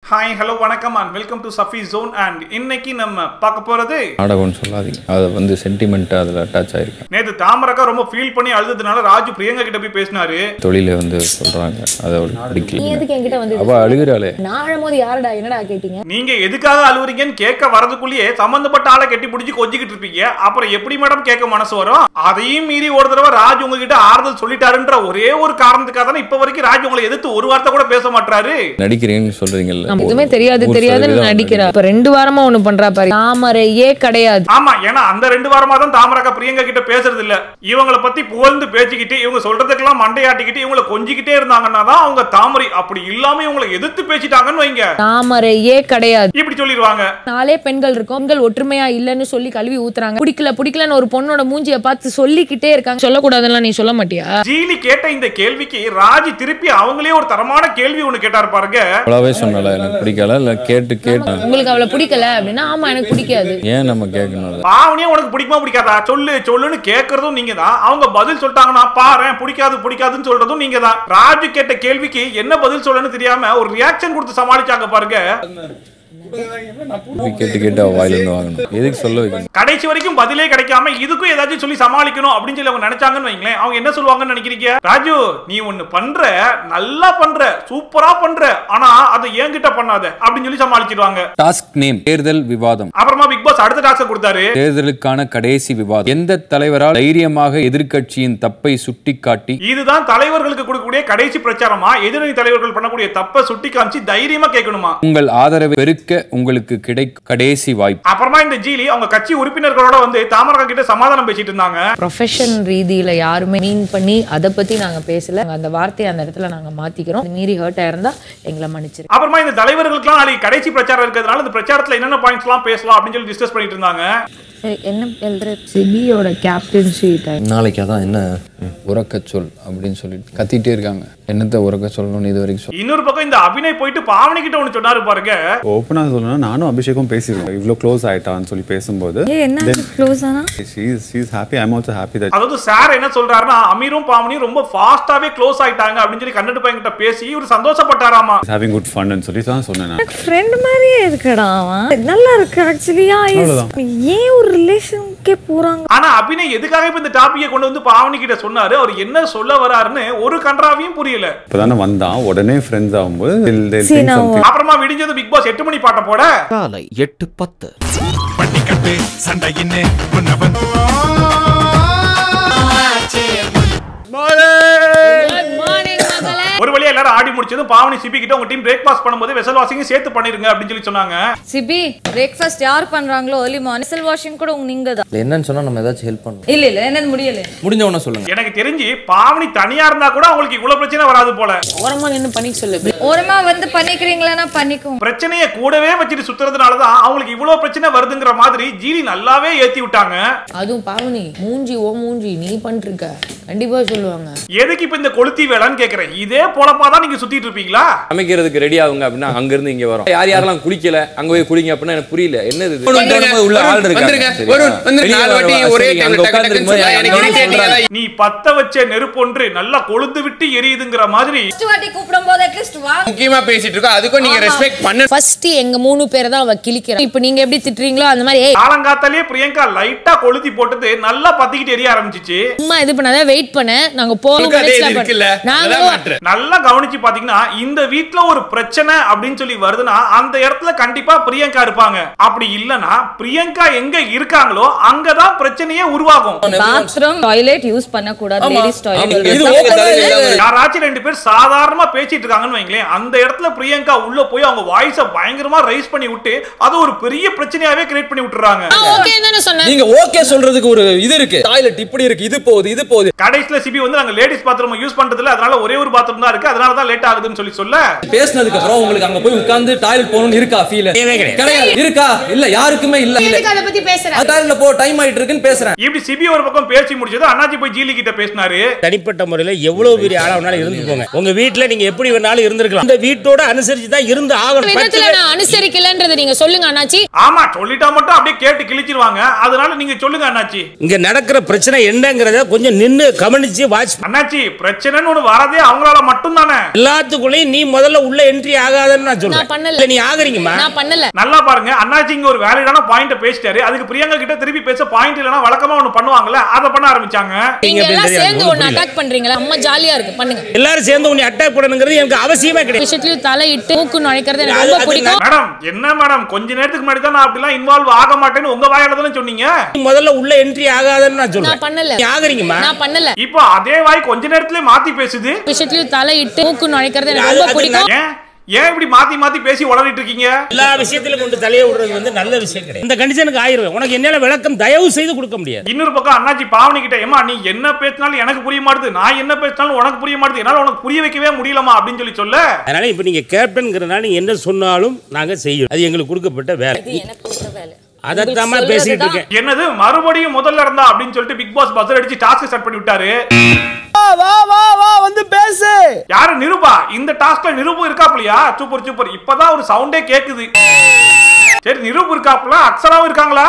Hi hello வணக்கம் and welcome to Safi zone and இன்னைக்கு நம்ம பார்க்க போறது நாடகம்னு சொல்லாதீங்க அது வந்து சென்டிமெண்ட் அதில் அட்டாச் ஆயிருக்கேன் நேத்து தாமரக்கா ரொம்ப ஃபீல் பண்ணி அழுதுனால ராஜு பிரியங்கா கிட்ட போய் பேசினாரு தொழிலை வந்து சொல்கிறாங்க அதை அவளுக்கு நீ பிடிக்கல எதுக்கு என்கிட்ட வந்து அவள் அழுகிறாளே நான் அழும்போது யாருடா என்னடா கேட்டீங்க நீங்க எதுக்காக அழுவுறீங்கன்னு கேட்க வரதுக்குள்ளேயே சம்பந்தப்பட்ட ஆளை கட்டி பிடிச்சி கொஞ்சிக்கிட்டு இருப்பீங்க அப்புறம் எப்படி மேடம் கேட்க மனசு வரும் அதையும் மீறி ஒரு தடவை ராஜ் உங்ககிட்ட ஆறுதல் சொல்லிட்டாருன்ற ஒரே ஒரு காரணத்துக்காக தானே இப்ப வரைக்கும் ராஜ் உங்களை எதிர்த்து ஒரு வார்த்தை கூட பேச மாட்டாரு நடிக்கிறீங்கன்னு சொல்கிறீங்கல்ல நம்ம எதுவுமே தெரியாது தெரியாதுன்னு நடிக்கிறா இப்ப ரெண்டு வாரமா ஒண்ணு பண்றா பாரு தாமரையே கிடையாது ஆமா ஏன்னா அந்த ரெண்டு வாரமா தான் தாமரக்கா பிரியங்கா கிட்ட பேசுறது இல்ல இவங்களை பத்தி புகழ்ந்து பேசிக்கிட்டு இவங்க சொல்றதுக்கெல்லாம் மண்டையாட்டிக்கிட்டு இவங்களை கொஞ்சிக்கிட்டே இருந்தாங்கன்னா தான் அவங்க தாமரை அப்படி இல்லாம இவங்களை எதிர்த்து பேசிட்டாங்கன்னு வைங்க தாமரையே கிடையாது இப்படி சொல்லிடுவாங்க நாலே பெண்கள் இருக்கும் பெண்கள் ஒற்றுமையா இல்லைன்னு சொல்லி கழுவி ஊத்துறாங்க பிடிக்கல பிடிக்கலன்னு ஒரு பொண்ணோட மூஞ்சிய பார்த்து சொல்லிக்கிட்டே இருக்காங்க சொல்லக்கூடாதுன்னு நீ சொல்ல மாட்டியா ஜீலி கேட்ட இந்த கேள்விக்கு ராஜி திருப்பி அவங்களே ஒரு தரமான கேள்வி ஒண்ணு கேட்டாரு பாருங்க அவளாவே சொன்னால எனக்கு பிடிக்கல இல்லை கேட்டு கேட்டு உங்களுக்கு அவளை பிடிக்கல அப்படின்னா ஆமா எனக்கு பிடிக்காது ஏன் நம்ம கேட்கணும் அதை? பாவனியே உனக்கு பிடிக்குமா பிடிக்காதா சொல்லு சொல்லுன்னு கேக்குறதும் நீங்க தான் அவங்க பதில் சொல்லிட்டாங்கன்னா பாரேன் பிடிக்காது பிடிக்காதுன்னு சொல்றதும் நீங்க தான் ராஜு கேட்ட கேள்விக்கு என்ன பதில் சொல்லணும்னு தெரியாம ஒரு ரியாக்ஷன் கொடுத்து சமாளிச்சாங்க பாருங்க போய் கேட்டு கேட்டு அவள் வாயிலிருந்து வாங்கணும் எதுக்கு சொல்ல வைக்கணும் கடைசி வரைக்கும் பதிலே கிடைக்காம இதுக்கும் ஏதாச்சும் சொல்லி சமாளிக்கணும் அப்படின்னு சொல்லி அவங்க நினைச்சாங்கன்னு வைங்களேன் அவங்க என்ன சொல்லுவாங்கன்னு நினைக்கிறீங்க ராஜு நீ ஒண்ணு பண்ற நல்லா பண்ற சூப்பரா பண்ற ஆனா அதை என்கிட்ட பண்ணாத அப்படின்னு சொல்லி சமாளிச்சிடுவாங்க டாஸ்க் நேம் தேர்தல் விவாதம் அப்புறமா பிக் பாஸ் அடுத்த டாஸ்க் கொடுத்தாரு தேர்தலுக்கான கடைசி விவாதம் எந்த தலைவரால் தைரியமாக எதிர்க்கட்சியின் தப்பை சுட்டிக்காட்டி இதுதான் தலைவர்களுக்கு கொடுக்கக்கூடிய கடைசி பிரச்சாரமா எதிரணி தலைவர்கள் பண்ணக்கூடிய தப்ப சுட்டி காமிச்சு தைரியமா கேட்கணுமா உங்கள் ஆதரவை பெருக்க உங்களுக்கு கிடைக்கும் கடைசி வாய்ப்பு அப்புறமா இந்த ஜீலி அவங்க கட்சி உறுப்பினர்களோட வந்து தாமரகா கிட்ட சமாதானம் பேசிட்டு இருந்தாங்க ப்ரொஃபஷன் ரீதியில யாருமே மீன் பண்ணி அதை பத்தி நாங்க பேசல அந்த வார்த்தையை அந்த இடத்துல நாங்க மாத்திக்கிறோம் அது மீறி ஹர்ட் ஆயிருந்தா எங்களை மன்னிச்சிரு அப்புறமா இந்த தலைவர்களுக்குலாம் நாளைக்கு கடைசி பிரச்சாரம் இருக்கிறதுனால இந்த பிரச்சாரத்துல என்னென்ன பாயிண்ட்ஸ் எல்லாம் பேசலாம் அப்படின்னு சொல்லி டிஸ்கஸ் பண்ணிட்டு இருந்தாங்க என்ன எழுதுற சிபியோட கேப்டன்சி நாளைக்கு அதான் என்ன உறக்க சொல் அப்படின்னு சொல்லிட்டு கத்திட்டே இருக்காங்க என்னத்தை உறக்க சொல்லணும்னு இது வரைக்கும் சொல் இன்னொரு பக்கம் இந்த அபிநய் போயிட்டு பாவனி கிட்ட ஒண்ணு சொன்னாரு பாருங்க ஓப்பனாக சொல்லணும்னா நானும் அபிஷேக்கும் பேசியிருக்கோம் இவ்வளோ க்ளோஸ் ஆயிட்டான்னு சொல்லி பேசும்போது என்ன க்ளோஸ் ஆனா she's she's happy I'm also happy that அதாவது சார் என்ன சொல்றாருன்னா அமீரும் பாவனியும் ரொம்ப ஃபாஸ்டாவே க்ளோஸ் ஆயிட்டாங்க அப்படின்னு சொல்லி கண்ணட்டு பையன் கிட்ட பேசி இவர் சந்தோஷப்பட்டாராமா ஹேவிங் குட் ஃபன்னு சொல்லி தான் சொன்னேன் நான் ஃப்ரெண்ட் மாதிரியே இருக்கடா அவன் நல்லா இருக்கு ஆக்சுவலியா ஏன் ஒரு ரிலேஷனுக்கே போறாங்க ஆனா அபிநய் எதுக்காக இப்ப இந்த டாபிக்கை கொண்டு வந்து பாவனி கிட்ட சொன்னாரு அவர் என்ன சொல்ல வராருன்னு ஒரு கன்றாவையும் புரியல இப்போ தானே வந்தான் உடனே ஃப்ரெண்ட்ஸ் ஆகும்போது they'll- they'll சரி, think நான் something. அப்புறமா விடிஞ்சது பிக் பாஸ் எட்டு மணி பாட்ட போட காலை எட்டு பத்து பட்டிக்கட்டு சண்டையின்னு முன்னவன் ஒரு வழியா எல்லாரும் ஆடி முடிச்சதும் பாவனி சிபி கிட்ட உங்க டீம் பிரேக்ஃபாஸ்ட் பண்ணும்போது வெசல் வாஷிங் சேர்த்து பண்ணிருங்க அப்படின்னு சொல்லி சொன்னாங்க சிபி பிரேக்ஃபாஸ்ட் யார் பண்றாங்களோ ஏர்லி மார்னிங் செல் வாஷிங் கூட உங்க நீங்க தான் என்னன்னு சொன்னால் நம்ம ஏதாச்சும் ஹெல்ப் பண்ணணும் இல்ல இல்ல என்னது முடியல முடிஞ்ச உடனே சொல்லுங்க எனக்கு தெரிஞ்சு பாவனி தனியா இருந்தா கூட அவங்களுக்கு இவ்வளவு பிரச்சனை வராது போல ஓரமா நின்னு பண்ணி சொல்லு ஓரமா வந்து பண்ணிக்கிறீங்களா பண்ணிக்கோங்க பிரச்சனைய கூடவே வச்சுட்டு சுத்துறதுனாலதான் அவங்களுக்கு இவ்வளவு பிரச்சனை வருதுங்கிற மாதிரி ஜீலி நல்லாவே ஏத்தி விட்டாங்க அதுவும் பாவனி மூஞ்சி ஓ மூஞ்சி நீ பண்ணிட்டு இருக்க கண்டிப்பா சொல்லுவாங்க எதுக்கு இப்ப இந்த கொளுத்தி வேலைன்னு கேக்குறேன் இதே பொழப்பா தான் நீங்க சுத்திட்டு இருப்பீங்களா சமைக்கிறதுக்கு ரெடி ஆகுங்க அப்படின்னா அங்க இருந்து இங்க வரும் யார் யாரெல்லாம் குளிக்கல அங்க போய் குளிங்க அப்படின்னா எனக்கு புரியல என்னது இது? வரும்போது உள்ள ஆள் இருக்காங்க சரியா? வெளிய வர வசதி, அங்க உட்கார்ந்திருக்கும் போது எனக்கு என்ன சொல்றாங்க? நீ பத்த வச்ச நெருப்பொன்று நல்லா கொழுந்து விட்டு எரியுதுங்கிற மாதிரி ஃபர்ஸ்ட் வாட்டி கூப்பிடும் போது அட்லீஸ்ட் வாங்க முக்கியமா பேசிட்டு இருக்கோம் அதுக்கும் நீங்க ரெஸ்பெக்ட் பண்ண ஃபர்ஸ்ட் எங்க மூணு பேரை தான் அவ கிழிக்கிறா இப்போ நீங்க எப்படி திட்டுறீங்களோ அந்த மாதிரி ஏய் காலங்காத்தாலே பிரியங்கா லைட்டா கொளுத்தி போட்டது நல்லா பத்திக்கிட்டு எரிய ஆரம்பிச்சிச்சு சும்மா இது பண்ணாத வெயிட் பண்ண நாங்க போகணும் உங்களுக்கு அதே இது இருக்குல்ல நாங்க அதான் matter. நல்லா கவனிச்சு பாத்தீங்கன்னா இந்த வீட்ல ஒரு பிரச்சனை அப்படின்னு சொல்லி வருதுன்னா அந்த இடத்துல கண்டிப்பா பிரியங்கா இருப்பாங்க அப்படி இல்லனா பிரியங்கா எங்க இருக்காங்களோ அங்கதான் பிரச்சனையே உருவாகும் பாத்ரூம் டாய்லெட் யூஸ் பண்ண கூடாது லேடிஸ் டாய்லெட் இது open ஆ இல்லாம யாராச்சும் ரெண்டு பேர் சாதாரணமா பேசிட்டு இருக்காங்கன்னு வைங்களேன் அந்த இடத்துல பிரியங்கா உள்ள போய் அவங்க வாய்ஸ பயங்கரமா ரைஸ் பண்ணி விட்டு அது ஒரு பெரிய பிரச்சனையாவே கிரியேட் பண்ணி விட்டுறாங்க ஓகே தானே சொன்னேன் நீங்க ஓகே சொல்றதுக்கு ஒரு இது இருக்கு டாய்லெட் இப்படி இருக்கு இது போகுது இது போகுது கடைசியில சிபி வந்து நாங்க லேடிஸ் பாத்ரூம் யூஸ் பண்றது இல்ல அதனால ஒரே ஒரு பாத்ரூம் தான் இருக்கு அதனால தான் லேட் ஆகுதுன்னு சொல்லி சொல்ல பேசினதுக்கு அப்புறம் உங்களுக்கு அங்க போய் உட்கார்ந்து டாய்லெட் போகணும்னு இருக்கா ஃபீல் கிடையாது இருக்கா இல்ல யாருக்குமே இல்ல இல்ல அதை பத்தி பேசுறேன் டாய்லெட்ல போ டைம் ஆயிட்டு இருக்குன்னு பேசுறேன் இப்படி சிபி ஒரு பக்கம் பேசி முடிச்சது அண்ணாச்சி போய் ஜீலி கிட்ட பேசினாரு தனிப்பட்ட முறையில் எவ்வளவு பெரிய ஆளா வேணாலும் இருந்துக்கோங்க உங்க வீட்ல நீங்க எப்படி வேணாலும் இருந்திருக்கலாம் இந்த வீட்டோட அனுசரிச்சு தான் இருந்து ஆகணும் விதத்துல நான் அனுசரிக்கலன்றதை நீங்க சொல்லுங்க அண்ணாச்சி ஆமா சொல்லிட்டா மட்டும் அப்படியே கேட்டு கிழிச்சிருவாங்க அதனால நீங்க சொல்லுங்க அண்ணாச்சி இங்க நடக்கிற பிரச்சனை என்னங்கிறத கொஞ்சம் நின்னு கவனிச்சு வாட்ச் அண்ணாச்சி பிரச்சனைன்னு ஒண்ணு வரதே அவங்களால மட்டும் மட்டும் தானே எல்லாத்துக்குள்ளயும் நீ முதல்ல உள்ள என்ட்ரி ஆகாதன்னு நான் சொல்றேன் நான் பண்ணல. இல்ல, நீ ஆகுறீங்கம்மா நான் பண்ணல நல்லா பாருங்க அண்ணாச்சி இங்க ஒரு வேலிடான பாயிண்ட் பேசிட்டாரு அதுக்கு பிரியங்கா கிட்ட திருப்பி பேச பாயிண்ட் இல்லனா வழக்கமா ஒண்ணு பண்ணுவாங்கல்ல அதை பண்ண ஆரம்பிச்சாங்க நீங்க எப்படி எல்லாம் தெரியாது, சேர்ந்து ஒண்ணும் ஒண்ணு புரியல. அட்டாக் பண்றீங்களா அம்மா ஜாலியா இருக்கு பண்ணுங்க எல்லாரும் சேர்ந்து உன்னை அட்டாக் பண்ணணுங்கிறது எனக்கு அவசியமே கிடையாது விஷயத்துலயும் தலையிட்டு மூக்கு நுழைக்கிறது எனக்கு அது- ரொம்ப அது பிடிக்கும் மேடம் என்ன மேடம் கொஞ்ச நேரத்துக்கு முன்னாடி தான் நான் அப்படிலாம் இன்வால்வ் ஆக மாட்டேன்னு உங்க வாயால தானே சொன்னீங்க நீ முதல்ல உள்ள என்ட்ரி ஆகாதன்னு நான் நான் சொல்றேன் பண்ணல நீ ஆகுறீங்கம்மா நான் பண்ணல இப்போ அதே வாய் கொஞ்ச நேரத்திலே மாத்தி பேசுது விஷயத்துலயும் தலையிட்டு மூக்கு நுழைக்கிறது எனக்கு அது- ரொம்ப அது பிடிக்கும் ஏன் ஏன் இப்படி மாத்தி மாத்தி பேசி உளறிட்டு இருக்கீங்க எல்லா விஷயத்திலும் கொண்டு தலையை விடுறது வந்து நல்ல விஷயம் கிடையாது இந்த கண்டிஷனுக்கு ஆயிருவேன் உனக்கு என்னால விளக்கம் தயவு செய்து கொடுக்க முடியாது இன்னொரு பக்கம் அண்ணாச்சி பாவனி கிட்ட ஏமா நீ என்ன பேசினாலும் எனக்கு புரிய மாட்டுது நான் என்ன பேசினாலும் உனக்கு புரிய மாட்டுது என்னால உனக்கு புரிய வைக்கவே முடியலமா அப்படின்னு சொல்லி சொல்ல அதனால இப்ப நீங்க கேப்டன்ங்கிறனால நீங்க என்ன சொன்னாலும் நாங்க செய்யணும் அது எங்களுக்கு கொடுக்கப்பட்ட வேலை அதைத்தாம்மா பேசிட்டு இருக்கேன் என்னது மறுபடியும் முதல்ல இருந்தா அப்படின்னு சொல்லிட்டு பிக் பாஸ் பஸ்ஸர் அடிச்சு டாஸ்க் ஸ்டார்ட் பண்ணி விட்டாரு வா வா வா வந்து பேசு யாரு நிருபா இந்த டாஸ்க்ல நிருபம் இருக்காப்லையா சூப்பர் சூப்பர் இப்பதான் ஒரு சவுண்டே கேக்குது சரி நிருபம் இருக்காப்ல அக்ஷராவும் இருக்காங்களா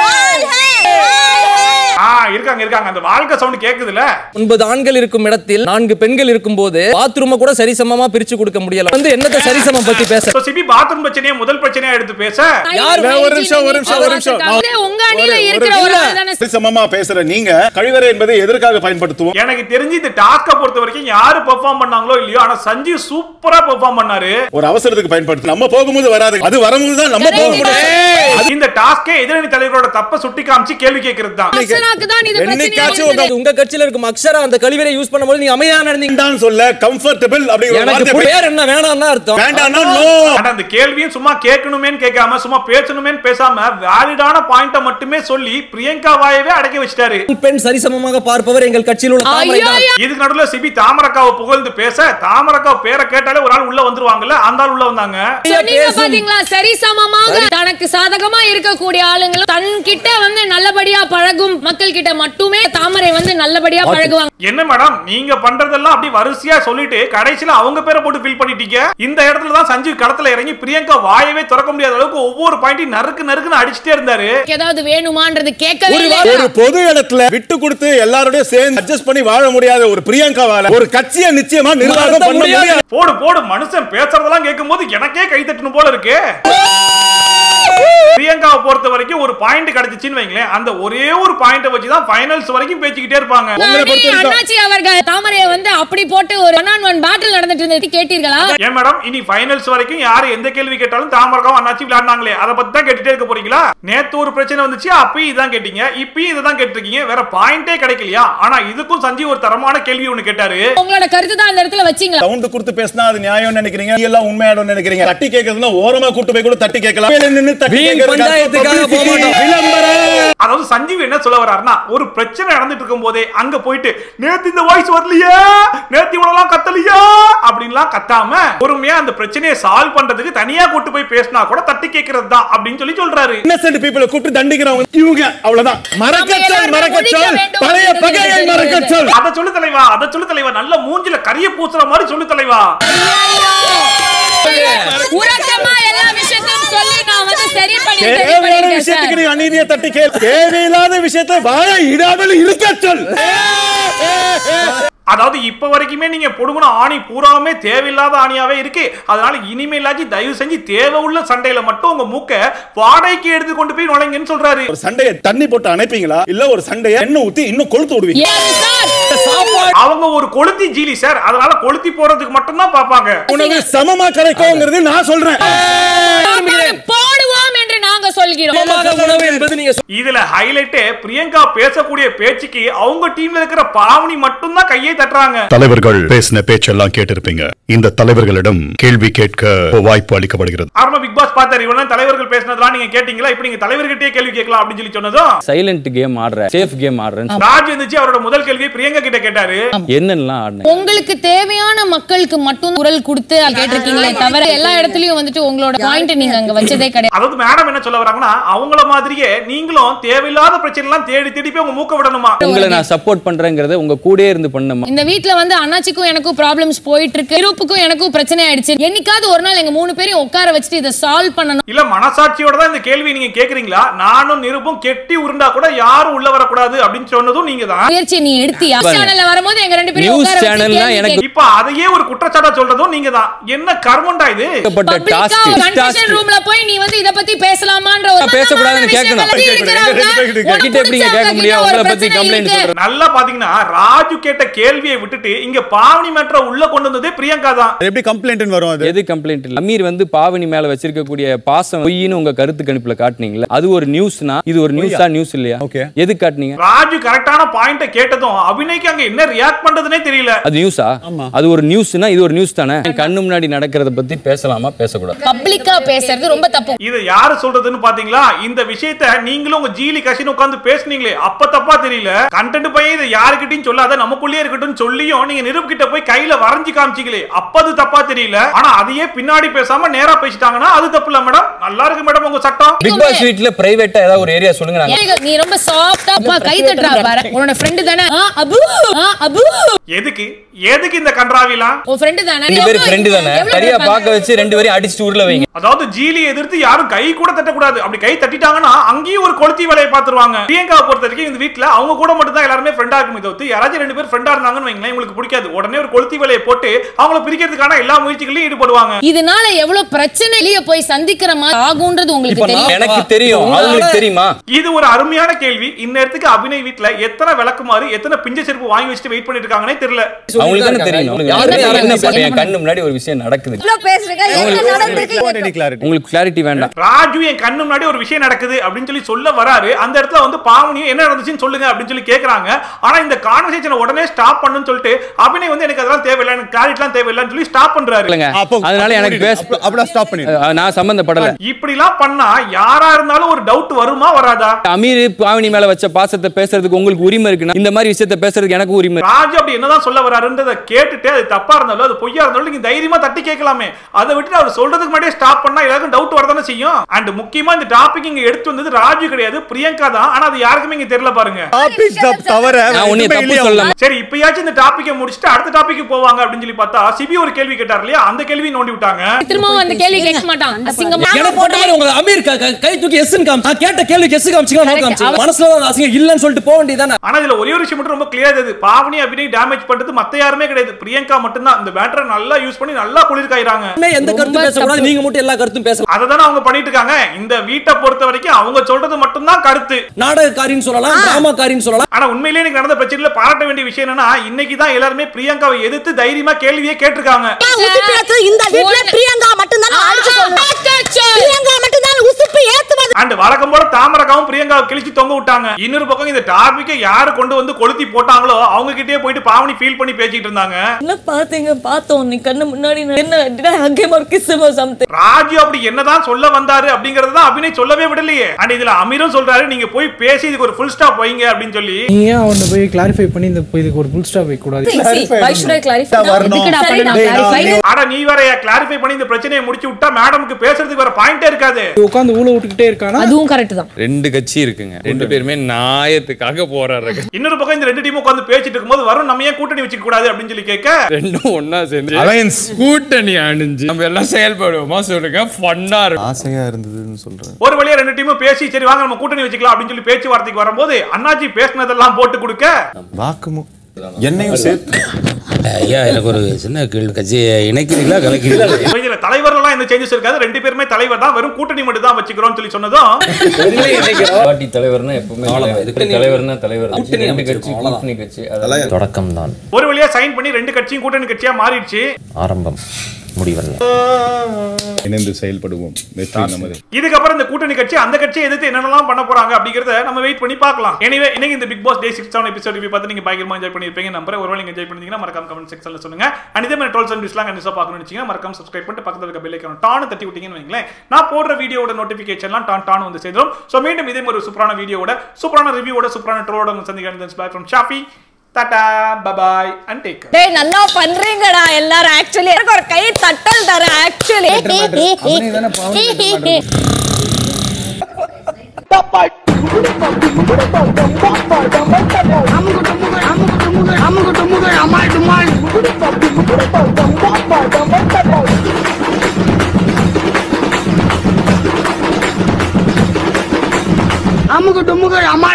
ஆ இருக்காங்க இருக்காங்க அந்த வாழ்க்கை சவுண்ட் கேக்குதுல ஒன்பது ஆண்கள் இருக்கும் இடத்தில் நான்கு பெண்கள் இருக்கும் போது பாத்ரூமை கூட சரிசமமா பிரிச்சு கொடுக்க முடியல வந்து என்னத்த சரிசமம் பத்தி பேச So, சிபி பாத்ரூம் பிரச்சனையை முதல் பிரச்சனையா எடுத்து பேச யார் ஒரு நிமிஷம் ஒரு நிமிஷம் ஒரு நிமிஷம் நான் அது உங்க அணியில ஒரு- இருக்கிற ஒரு- ஒரு இல்ல. ஆள் தானே சரிசமமா பேசுற நீங்க கழிவறை என்பதை எதற்காக பயன்படுத்துவோம் எனக்கு தெரிஞ்சு இந்த டாஸ்க பொறுத்த வரைக்கும் யாரு பெர்ஃபார்ம் பண்ணாங்களோ இல்லையோ ஆனா சஞ்சீவ் சூப்பரா பெர்ஃபார்ம் பண்ணாரு ஒரு அவசரத்துக்கு பயன்படுத்து நம்ம போகும்போது வராது அது வரும்போது தான் நம்ம போக முடியும் இந்த டாஸ்கே எதிரணி தலைவரோட தப்ப சுட்டி காமிச்சு கேள்வி கேட்கறது தான் அக்ஷராக்கு தான் இது என்னைக்காச்சும் பிரச்சனை உங்க- உங்க கட்சியில இருக்கும் அக்ஷரா அந்த கழிவறை யூஸ் பண்ணும்போது நீங்க அமைதியா நடந்தீங்க வேண்டாம்னு சொல்ல கம்ஃபர்டபிள் அப்படிங்கிற எனக்கு வார்த்தை பேர் என்ன வேணாம்னா அர்த்தம் வேண்டாம்னா நோ ஆனா அந்த கேள்வியும் சும்மா கேட்கணுமேன்னு கேட்காம சும்மா பேசணுமேன்னு பேசாம வேலிடான பாயிண்ட மட்டுமே சொல்லி பிரியங்கா வாயவே அடக்கி வச்சிட்டாரு பெண் சரிசமமாக பார்ப்பவர் எங்கள் கட்சியில் உள்ள தாமரை தான். ஐயோ இதுக்கு நடுவுல சிபி தாமரக்காவை புகழ்ந்து பேச தாமரக்காவ பேரை கேட்டாலே ஒரு ஆள் உள்ள வந்துருவாங்கல்ல அந்த ஆள் உள்ள வந்தாங்க சொன்னீங்க பாத்தீங்களா சரி சமமாக தனக்கு சாதகமா இருக்கக்கூடிய ஆளுங்களும் தன் கிட்ட வந்து நல்லபடியா பழகும் மக்கள் கிட்ட மட்டுமே தாமரை வந்து நல்லபடியா பழகுவாங்க என்ன மேடம் நீங்க பண்றதெல்லாம் அப்படி வரிசையா சொல்லிட்டு கடைசியில அவங்க பேரை போட்டு ஃபில் பண்ணிட்டீங்க இந்த இடத்துல தான் சஞ்சீவ் களத்துல இறங்கி பிரியங்கா வாயவே திறக்க முடியாத அளவுக்கு ஒவ்வொரு பாயிண்டையும் நறுக்கு நறுக்குன்னு அடிச்சிட்டே இருந்தாரு ஏதாவது வேணுமான்றது கேட்கவே இல்லை ஒரு பொது இடத்துல விட்டு கொடுத்து எல்லாரோட சேர்ந்து அட்ஜஸ்ட் பண்ணி வாழ முடியாத ஒரு பிரியங்காவால ஒரு கட்சியை நிச்சயமா நிர்வாகம் பண்ண முடியாது போடு போடு மனுஷன் பேசுறதெல்லாம் கேட்கும்போது எனக்கே கை தட்டணும் போல இருக்கு பிரியங்காவை பொறுத்த வரைக்கும் ஒரு பாயிண்ட் கிடைச்சிச்சுன்னு வைங்களேன் அந்த ஒரே ஒரு பாயிண்ட வச்சு தான் ஃபைனல்ஸ் வரைக்கும் பேசிக்கிட்டே இருப்பாங்க உங்களை பொறுத்த வரைக்கும் அண்ணாச்சி அவர்கள் தாமரையை வந்து அப்படி போட்டு ஒரு ஒன் ஆன் ஒன் பேட்டில் நடந்துட்டு இருந்தது கேட்டீர்களா ஏன் மேடம் இனி ஃபைனல்ஸ் வரைக்கும் யாரு எந்த கேள்வி கேட்டாலும் தாமரகம் அண்ணாச்சி விளையாடுனாங்களே அதை பத்தி தான் கேட்டுட்டே இருக்க போறீங்களா நேத்து ஒரு பிரச்சனை வந்துச்சு அப்பயும் இதான் கேட்டீங்க இப்பயும் இதை தான் கேட்டிருக்கீங்க வேற பாயிண்டே கிடைக்கலையா ஆனா இதுக்கும் சஞ்சீவ் ஒரு தரமான கேள்வி ஒண்ணு கேட்டாரு உங்களோட கருத்து தான் அந்த இடத்துல வச்சீங்களா சவுண்ட் கொடுத்து பேசினா அது நியாயம் நினைக்கிறீங்க நீங்க எல்லாம் உண்மையாடும் நினைக்கிறீங்க தட்டி கேட்கறதுனா ஓரமா கூட்டு போய் கூட தட்டி கேட்கலாம் மேல நின்னு தட்டி வீண் கேட்கறதுக்கு பஞ்சாயத்துக்காக போக மாட்டோம். விளம்பரம் அதாவது சஞ்சீவ் என்ன சொல்ல வர்றாருன்னா ஒரு பிரச்சனை நடந்துட்டு இருக்கும் போதே அங்க போயிட்டு நேத்து இந்த வாய்ஸ் வரலையே நேத்து இவ்வளவுலாம் கத்தலையா அப்படின்லாம் கத்தாம பொறுமையா அந்த பிரச்சனையை சால்வ் பண்றதுக்கு தனியா கூட்டு போய் பேசினா கூட தட்டி கேட்கறது தான் அப்படின்னு சொல்லி சொல்றாரு இன்னசென்ட் பீப்பிள கூப்பிட்டு தண்டிக்கிறவங்க இவங்க அவ்வளவுதான் மறக்கச்சொல் மறக்கச்சொல் பழைய பகையை மறக்கச்சொல் அத சொல்லு தலைவா அத சொல்லு தலைவா நல்ல மூஞ்சில கரிய பூசுற மாதிரி சொல்லு தலைவா உறக்கமா எல்லா விஷயத்தையும் சொல்லி நான் வந்து சரி பண்ணி சரி தேவையான பண்ணிருக்கேன் விஷயத்துக்கு சார். நீ அநீதியை தட்டி கேள் தேவையில்லாத விஷயத்தை வாழ இடாமல் இருக்க சொல் அதாவது இப்ப வரைக்குமே நீங்க பொடுகுன ஆணி பூராவுமே தேவையில்லாத ஆணியாவே இருக்கு அதனால இனிமேலாச்சு தயவு செஞ்சு தேவை உள்ள சண்டையில மட்டும் உங்க மூக்க வாடகைக்கு எடுத்து கொண்டு போய் நுழைங்கன்னு சொல்றாரு ஒரு சண்டையை தண்ணி போட்டு அணைப்பீங்களா இல்ல ஒரு சண்டையை எண்ணெய் ஊத்தி இன்னும் கொளுத்து விடுவீங்க Yes, sir. அவங்க ஒரு கொளுத்தி ஜீலி சார் அதனால கொளுத்தி போறதுக்கு மட்டும் தான் பாப்பாங்க உணவு சமமா கிடைக்கும்ங்கிறது நான் சொல்றேன் சாப்பாடு போடுவோம் என்று நாங்க சொல்கிறோம் சமமாக உணவு என்பது நீங்க இதுல ஹைலைட்டே பிரியங்கா பேசக்கூடிய பேச்சுக்கு அவங்க டீம்ல இருக்கிற பாவனி மட்டும் தான் கையை தட்டுறாங்க தலைவர்கள் பேசின பேச்செல்லாம் கேட்டிருப்பீங்க இந்த தலைவர்களிடம் கேள்வி கேட்க வாய்ப்பு அளிக்கப்படுகிறது ஆரம்ப பிக் பாஸ் பார்த்தாரு இவன் தலைவர்கள் பேசினதெல்லாம் நீங்க கேட்டீங்களா இப்ப நீங்க தலைவர்கிட்டயே கேள்வி கேட்கலாம் அப்படின்னு சொல்லி சொன்னதும் சைலண்ட் கேம் ஆடுற சேஃப் கேம் ஆடுறேன் ராஜ் இருந்துச்சு அவரோட முதல் கேள்வியை பிரியங்கா கிட்ட கேட்டாரு என்னெல்லாம் ஆடினேன் உங்களுக்கு தேவையான மக்களுக்கு மட்டும் குரல் கொடுத்து கேட்டிருக்கீங்களே தவிர எல்லா இடத்துலயும் வந்துட்டு உங்களோட பாயிண்ட் நீங்க அங்க வச்சதே கிடையாது அதாவது மேடம் என்ன சொல்ல வராங்க இருக்காங்கன்னா அவங்கள மாதிரியே நீங்களும் தேவையில்லாத பிரச்சனை எல்லாம் தேடி தேடி போய் உங்க மூக்க விடணுமா உங்களை நான் சப்போர்ட் பண்றேங்கிறத உங்க கூடயே இருந்து பண்ணுமா இந்த வீட்ல வந்து அண்ணாச்சிக்கும் எனக்கும் ப்ராப்ளம்ஸ் போயிட்டு இருக்கு இருப்புக்கும் எனக்கும் பிரச்சனை ஆயிடுச்சு என்னைக்காவது ஒரு நாள் எங்க மூணு பேரையும் உட்கார வச்சுட்டு இதை சால்வ் பண்ணணும் இல்ல மனசாட்சியோட தான் இந்த கேள்வி நீங்க கேக்குறீங்களா நானும் நிருப்பும் கெட்டி உருண்டா கூட யாரும் உள்ள வரக்கூடாது அப்படின்னு சொன்னதும் நீங்க தான் முயற்சியை நீ எடுத்தியா பாருங்க. சேனல்ல வரும்போது எங்க ரெண்டு பேரும் News உட்கார வச்சு channelனா கேள்வி எனக்கு- கேட்க- இப்ப அதையே ஒரு குற்றச்சாட்டா சொல்றதும் நீங்க தான் என்ன கர்மண்டா இது பப்ளிக்கா கன்ஃபெஷன் ரூம்ல போய் நீ வந்து இத பத்தி பேசலாமான்ற ஒரு பேசக்கூடாதுன்னு கேட்கணும். என்கிட்ட எப்படி நீங்க கேட்க முடியும்? உங்களை பத்தி complaint சொல்றேன். நல்லா பாத்தீங்கன்னா ராஜு கேட்ட கேள்வியை விட்டுட்டு இங்க பாவனி மேட்ர உள்ள கொண்டு வந்ததே பிரியங்கா தான் எப்படி கம்ப்ளைண்ட் வரும் அது எது கம்ப்ளைண்ட் இல்ல அமீர் வந்து பாவனி மேல வச்சிருக்கக்கூடிய பாசம் பொய்ன்னு உங்க கருத்து கணிப்புல காட்டுனீங்கல்ல அது ஒரு நியூஸ்னா இது ஒரு நியூஸா நியூஸ் இல்லையா ஓகே எது காட்டுனீங்க ராஜு கரெக்டான பாயிண்ட கேட்டதும் அபிநய்க்கு அங்க என்ன ரியாக்ட் பண்றதுனே தெரியல அது நியூஸா அது ஒரு நியூஸ்னா இது ஒரு நியூஸ் தானே என் கண்ணு முன்னாடி நடக்கிறத பத்தி பேசலாமா பேசக்கூடாது பப்ளிக்கா பேசுறது ரொம்ப தப்பு இது யாரு சொல்றதுன்னு பாத்தீங்களா இந்த விஷயத்த நீங்களும் உங்க ஜீலி கசின் உட்கார்ந்து பேசுனீங்களே அப்ப தப்பா தெரியல கண்டென்ட் பையன் இதை யாருக்கிட்டையும் சொல்லாத நமக்குள்ளே இருக்கட்டும் சொல்லியும் நீங்க நிருப் கிட்ட போய் கையில வரைஞ்சு காமிச்சிங்களே அப்ப அது தப்பா தெரியல ஆனா அதையே பின்னாடி பேசாம நேரா பேசிட்டாங்கன்னா அது தப்பு இல்ல மேடம் நல்லா இருக்கு மேடம் உங்க சட்டம் பிக் பாஸ் வீட்ல பிரைவேட்டா ஏதாவது ஒரு ஏரியா சொல்லுங்க நாங்க ஏங்க, நீ ரொம்ப சாஃப்டா கை தட்டுறா பாரு உன்னோட ஃப்ரெண்ட் தானே ஆ, அபு ஆ, அபு எதுக்கு எதுக்கு இந்த கன்றாவிலாம் உன் ஃப்ரெண்ட் தானே ரெண்டு பேரும் எவ்வளவு- ஃப்ரெண்டு தானே எவ்வளவு சரியா இருப்பாங்க? பார்க்க வச்சு ரெண்டு பேரும் அடிச்சுட்டு ஊர்ல வைங்க அதாவது ஜீலி எதிர்த்து யாரும் கை கூட தட்டக்கூடாது அப்படி கை தட்டிட்டாங்கன்னா அங்கேயும் ஒரு கொளுத்தி வேலையை பார்த்துருவாங்க பிரியங்காவை பொறுத்த வரைக்கும் இந்த வீட்ல அவங்க கூட மட்டும் தான் எல்லாருமே ஃப்ரெண்டா இருக்குமே தவிர்த்து யாராச்சும் ரெண்டு பேர் ஃப்ரெண்டா இருந்தாங்கன்னு வைங்களேன் உங்களுக்கு பிடிக்காது உடனே ஒரு கொளுத்தி வேலையை போட்டு அவங்கள பிரிக்கிறதுக்கான எல்லா முயற்சிகளையும் ஈடுபடுவாங்க இதனால எவ்வளவு பிரச்சனை வெளிய போய் சந்திக்கிற மாதிரி ஆகுன்றது உங்களுக்கு தெரியும் எனக்கு தெரியும் அவங்களுக்கு தெரியுமா இது ஒரு அருமையான கேள்வி இந்நேரத்துக்கு அபிநய் வீட்ல எத்தனை விளக்குமாறு எத்தனை பிஞ்ச செருப்பு வாங்கி வச்சுட்டு வெயிட் பண்ணிட்டு இருக்காங்கன்னே தெரியல அவங்களுக்கு தானே தெரியும் யாருமே என்ன யாருமே பண்ண என் கண்ணு முன்னாடி ஒரு விஷயம் நடக்குது இவ்வளவு பேசுறீங்க என்ன நடந்திருக்கு உங்களுக்கு கிளாரிட்டி வேண்டாம் ராஜு என் கண்ணு முன்னாடி ஒரு விஷயம் நடக்குது அப்படின்னு சொல்லி சொல்ல வராரு அந்த இடத்துல வந்து பாவனி என்ன நடந்துச்சுன்னு சொல்லுங்க அப்படின்னு சொல்லி கேக்குறாங்க ஆனா இந்த கான்வர்சேஷனை உடனே ஸ்டாப் பண்ணுன்னு சொல்லிட்டு அபிநய் வந்து எனக்கு அதெல்லாம் தேவையில்லை எனக்கு கிளாரிட்டிலாம் தேவையில்லைன்னு சொல்லி ஸ்டாப் பண்றாரு இல்லைங்க அதனால எனக்கு பேச அப்படியே ஸ்டாப் பண்ணி அஹ் நான் சம்பந்தப்படல இப்படிலாம் பண்ணா யாரா இருந்தாலும் ஒரு டவுட் வருமா வராதா அமீர் பாவனி மேல வச்ச பாசத்தை பேசுறதுக்கு உங்களுக்கு உரிமை இருக்குன்னா இந்த மாதிரி விஷயத்த பேசுறதுக்கு எனக்கு உரிமை இருக்கு. ராஜு அப்படி என்னதான் சொல்ல வராருன்றத கேட்டுட்டு அது தப்பா இருந்தாலும் அது பொய்யா இருந்தாலும் நீங்க தைரியமா தட்டி கேட்கலாமே அதை விட்டு அவர் சொல்றதுக்கு முன்னாடியே ஸ்டாப் பண்ணா எல்லாருக்கும் டவுட் வரதானே செய்யும் அண்ட் முக்கியமா இந்த டாபிக் இங்க எடுத்து வந்தது ராஜு கிடையாது பிரியங்கா தான் ஆனா அது யாருக்குமே இங்க தெரியல பாருங்க டாபிக் தவிர நான் உன்னை தப்பு சொல்லல சரி இப்பயாச்சும் இந்த டாபிக்கை முடிச்சுட்டு அடுத்த டாபிக் போவாங்க அப்படின்னு சொல்லி பார்த்தா சிபி ஒரு கேள்வி கேட்டார் இல்லையா அந்த கேள்வி நோண்டி விட்டாங்க திரும்பவும் அந்த கேள்வி கேட்க மாட்டான் அசிங்கமா எனக்கு போட்ட மாதிரி உங்க அமீர் க- க- கை தூக்கி எஸ் காமி நான் கேட்ட கேள்விக்கு எஸ் காமிச்சிக்கலாம் நோ காமிச்சிக்கலாம் மனசுல தான் அசிங்கம் இல்லன்னு சொல்லிட்டு போக வேண்டியதானே ஆனா இதுல ஒரே ஒரு விஷயம் மட்டும் ரொம்ப கிளியர் இது பாவனி அபிநய் டேமேஜ் பண்றது மத்த யாருமே கிடையாது பிரியங்கா மட்டும்தான் இந்த பேட்டரை நல்லா யூஸ் பண்ணி நல்லா குளிர்காயிறாங்க இனிமே எந்த கருத்தும் பேசக்கூடாது நீங்க மட்டும் எல்லா கருத்தும் பேசலாம் அதை தானே அவங்க பண்ணிட்டு இருக்காங்க இந்த வீட்டை பொறுத்த வரைக்கும் அவங்க சொல்றது மட்டும்தான் கருத்து நாடகக்காரின்னு சொல்லலாம் டிராமாக்காரின்னு சொல்லலாம் ஆனா உண்மையிலேயே எனக்கு நடந்த பிரச்சனையில பாராட்ட வேண்டிய விஷயம் என்னன்னா இன்னைக்கு தான் எல்லாருமே பிரியங்காவை எதிர்த்து தைரியமா கேள்வியே கேட்டிருக்காங்க உசுப்பு ஏத்து இந்த வீட்ல பிரியங்கா மட்டும்தான் அடிச்சு சொல்லணும் பிரியங்கா மட்டும்தான் உசுப்பு ஏத்துவது அண்ட் வழக்கம் போல தாமரகாவும் பிரியங்காவை கிழிச்சு தொங்க விட்டாங்க இன்னொரு பக்கம் இந்த டாபிக்கை யாரு கொண்டு வந்து கொளுத்தி போட்டாங்களோ அவங்க கிட்டே போயிட்டு பாவனி ஃபீல் பண்ணி பேசிட்டு இருந்தாங்க என்ன பாத்தீங்க பார்த்தோம் நீ கண்ணு முன்னாடி நான் என்ன did I hug him or kiss him or something Raju அப்படி என்னதான் சொல்ல வந்தாரு அப்படிங்கறது தான் அபிநய் சொல்லவே விடலையே அண்ட் இதுல அமீரும் சொல்றாரு நீங்க போய் பேசி இதுக்கு ஒரு ஃபுல் ஸ்டாப் வைங்க அப்படின்னு சொல்லி நீ ஏன் அவனை போய் கிளாரிஃபை பண்ணி இந்த இதுக்கு ஒரு புல் ஸ்டாப் வைக்க கூடாது why should I clarify எதுக்குடா பண்ணி நான் டேய், clarify? நான் ஆனா நீ வேற கிளாரிஃபை பண்ணி இந்த பிரச்சனையை முடிச்சு விட்டா மேடமுக்கு பேசுறதுக்கு வேற பாயிண்டே இருக்காது உட்காந்து ஊழ விட்டுக்கிட்டே இருக்கானா அதுவும் கரெக்ட் தான் ரெண்டு கட்சி இருக்குங்க ரெண்டு பேருமே நாயத்துக்காக போராடுறாங்க இன்னொரு பக்கம் இந்த ரெண்டு டீமும் உட்காந்து பேசிட்டு இருக்கும்போது வரும் நம்ம ஏன் கூட்டணி வச்சுக்க கூடாது அப்படின்னு சொல்லி கேட்க ரெண்டும் ஒண்ணா சேர்ந்து Alliance. கூட்டணி அணிஞ்சு நம்ம எல்லாம் செயல்படுவோமா சொல்லுங்க ஃபன்னா இருக்கும் ஆசையா இருந்ததுன்னு சொல்றேன் ஒரு வழியா ரெண்டு டீமும் பேசி சரி வாங்க நம்ம கூட்டணி வச்சுக்கலாம் அப்படின்னு சொல்லி பேச்சுவார்த்தைக்கு வரும்போது அண்ணாச்சி பேசினதெல்லாம் போட்டு கொடுக்க வாக்குமு என்னையும் சேர்த்து ஐயா எனக்கு ஒரு சின்ன கேள்வி கட்சி இணைக்கிறீங்களா கலைக்கிறீங்களா இப்ப இதுல தலைவர்கள்லாம் எந்த சேஞ்சஸ் இருக்காது ரெண்டு பேருமே தலைவர் தான் வெறும் கூட்டணி மட்டும் தான் வச்சுக்கிறோம்னு சொல்லி சொன்னதும் பார்ட்டி தலைவர்னா எப்பவுமே தலைவர். தலைவர்னா தலைவர் ரெண்டு கட்சி கூட்டணி கட்சி அதெல்லாம் தொடக்கம் தான் ஒரு வழியா சைன் பண்ணி ரெண்டு கட்சியும் கூட்டணி கட்சியா மாறிடுச்சு ஆரம்பம் முடிவல்ல இணைந்து செயல்படுவோம் வெற்றி நமது இதுக்கப்புறம் இந்த கூட்டணி கட்சி அந்த கட்சியை எதிர்த்து என்னென்னலாம் பண்ண போறாங்க அப்படிங்கறத நம்ம வெயிட் பண்ணி பார்க்கலாம் எனவே இன்னைக்கு இந்த Bigg Boss day six seven episode review பார்த்து நீங்க பயங்கரமா என்ஜாய் பண்ணிருப்பீங்க நம்பர் ஒருவேளை நீங்க என்ஜாய் பண்ணிருந்தீங்கன்னா மறக்காம கமெண்ட் செக்ஷன்ல சொல்லுங்க அண்ட் இதே மாதிரி டுவெல் சர்வீஸ்லாம் கண்டிப்பா பார்க்கணும்னு வச்சீங்கன்னா மறக்காம சப்ஸ்கிரைப் பண்ணிட்டு பக்கத்துல இருக்க பெல் ஐக்கான டான் தட்டி விட்டீங்கன்னு வைங்களேன் நான் போடுற வீடியோட நோட்டிபிகேஷன்லாம் டான் டான் வந்து சேர்ந்துடும் ஸோ மீண்டும் இதே மாதிரி ஒரு சூப்பரான வீடியோட சூப்பரான ரிவ்யூவோட சூப்பரான ட்ரோட உங்க சந்திக்கிறேன் பை ஃப்ரம் ஷாஃபி டாடா பபாய் அண்ட் டேக் டேய் நல்லா பண்றீங்கடா எல்லாரும் ஆக்சுவலி எனக்கு ஒரு கை தட்டல் தர ஆக்சுவலி அமுகு டுமுகு அம்மா